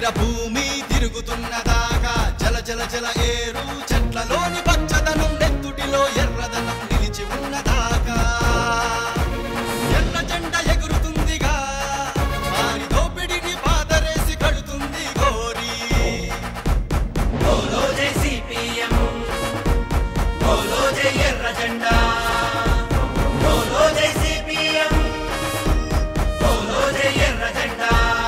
గిరగిర భూమి తిరుగుతున్నదాకా జల జల జల ఏరు చెట్లలోని పచ్చదనం నెత్తుటిలో ఎర్రదనం నిలిచి ఉన్నదాకా ఎర్ర జెండ ఎగురుతుందిగా వారి దోపిడిని పాదరేసి కడుతుంది గోరి బోలో జై సిపిఎం బోలో జై ఎర్ర జెండా బోలో జై సిపిఎం బోలో జై ఎర్ర జెండా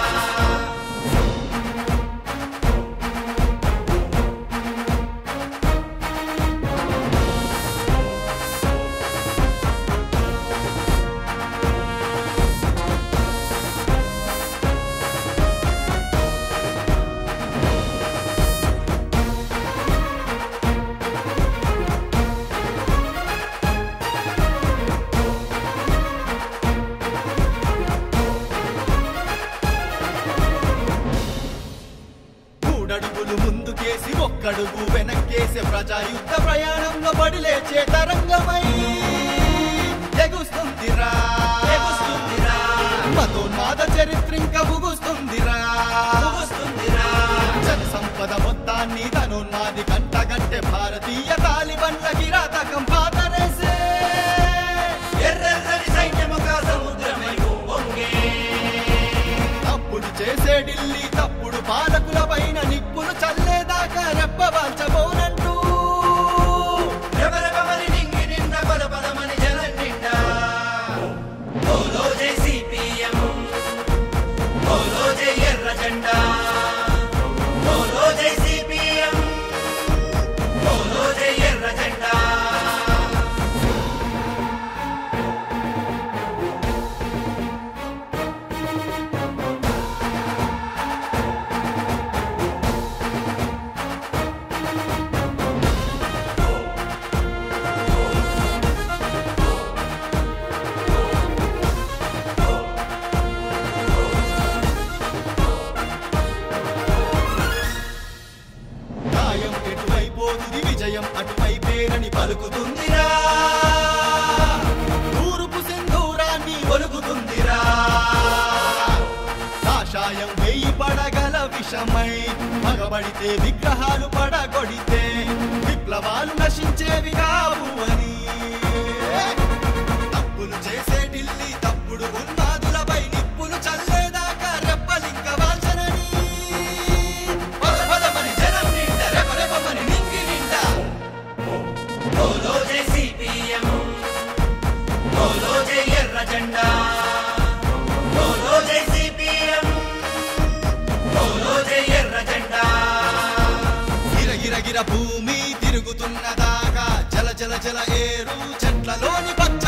మూడడుగులు ముందుకేసి ఒక్కడుగు వెనక్కేసే ప్రజాయుద్ధ ప్రయాణంలో బడి లేచే తరంగమై ఎగుస్తుందిరా ఎగుస్తుందిరా మతోన్మాద చరిత్రింక ముగుస్తుందిరా ముగుస్తుందిరా జన సంపద మొత్తాన్ని తనోన్మాది కంటగట్టె భారతీయ తాలిబన్ల కిరాతకం పాతరేసే ఎర్రెర్రని సైన్యముగా సముద్రమై వంగే తప్పుడు చేసే ఢిల్లీ తప్పుడు పాలకుల పైన నిప్పులు చల్లేదాకా రెప్పవాల్చబోనంటూ రెపరెపమని నింగి నిండా పద పదమని జనం నిండా బోలో జై సిపిఎం బోలో జై ఎర్ర జెండా బోలో జై సిపిఎం బోలో జై ఎర్ర జెండా గాయం ఎటువైపోతుంది విజయం అటువైపేనని పలుకుతుందిరా తూర్పు సింధూరాన్ని ఒలుకుతుందిరా కాషాయం వెయ్యి పడగల విషమై మగబడితే విగ్రహాలు పడగొడితే విప్లవాలు నశించేవి కావు అని తప్పులు చేసే ఢిల్లీ తప్పుడు ఉన్మాదులపై నిప్పులు చల్లేదాకా రెప్పలింక వాల్చనని పద పదమని జనం నిండా రెపరెపమని నింగి నిండా బోలో జై సిపిఎం బోలో జై ఎర్ర జెండా బోలో జై సిపిఎం బోలో జై ఎర్ర జెండా గిర గిర గిర భూమి తిరుగుతున్నదాకా జల జల జల ఏరు చెట్లలోని పచ్చ